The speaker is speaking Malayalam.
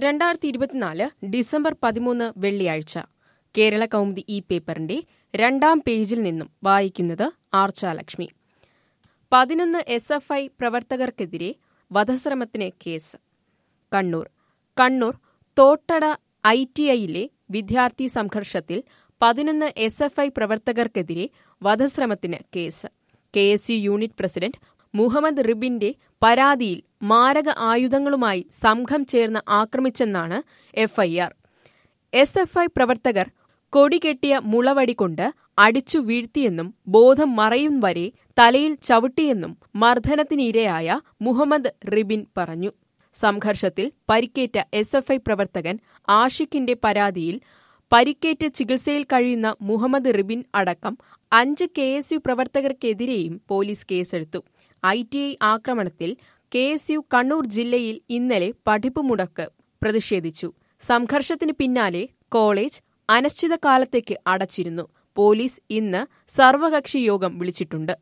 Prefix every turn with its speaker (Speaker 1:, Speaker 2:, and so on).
Speaker 1: രണ്ടായിരത്തി ഇരുപത്തിനാല് ഡിസംബർ പതിമൂന്ന് വെള്ളിയാഴ്ച കേരള കൗമുദി ഈ പേപ്പറിന്റെ രണ്ടാം പേജിൽ നിന്നും വായിക്കുന്നത് ആർച്ചാലക്ഷ്മി പതിനൊന്ന് എസ് എഫ് ഐ പ്രവർത്തകർക്കെതിരെ വധശ്രമത്തിന് case Kannur Kannur Thottada I T ഐയിലെ വിദ്യാർത്ഥി സംഘർഷത്തിൽ പതിനൊന്ന് എസ് എഫ് ഐ പ്രവർത്തകർക്കെതിരെ വധശ്രമത്തിന് case K S U unit president Muhammad റിബിന്റെ പരാതിയിൽ മാരക ആയുധങ്ങളുമായി സംഘം ചേർന്ന് ആക്രമിച്ചെന്നാണ് എഫ്ഐആർ എസ് എഫ് ഐ പ്രവർത്തകർ കൊടികെട്ടിയ മുളവടി കൊണ്ട് അടിച്ചു വീഴ്ത്തിയെന്നും ബോധം മറയും വരെ തലയിൽ ചവിട്ടിയെന്നും മർദ്ദനത്തിനിരയായ മുഹമ്മദ് റിബിൻ പറഞ്ഞു സംഘർഷത്തിൽ പരിക്കേറ്റ എസ് എഫ് ഐ പ്രവർത്തകൻ ആഷിഖിന്റെ പരാതിയിൽ പരിക്കേറ്റ് ചികിത്സയിൽ കഴിയുന്ന മുഹമ്മദ് റിബിൻ അടക്കം അഞ്ച് കെ എസ് യു പ്രവർത്തകർക്കെതിരെയും പോലീസ് കേസെടുത്തു ഐ ടി ഐ ആക്രമണത്തിൽ കെ എസ് യു കണ്ണൂർ ജില്ലയിൽ ഇന്നലെ പഠിപ്പ് മുടക്ക് പ്രതിഷേധിച്ചു സംഘർഷത്തിന് പിന്നാലെ കോളേജ് അനിശ്ചിതകാലത്തേക്ക് അടച്ചിരുന്നു പോലീസ് ഇന്ന് സർവകക്ഷി യോഗം വിളിച്ചിട്ടുണ്ട്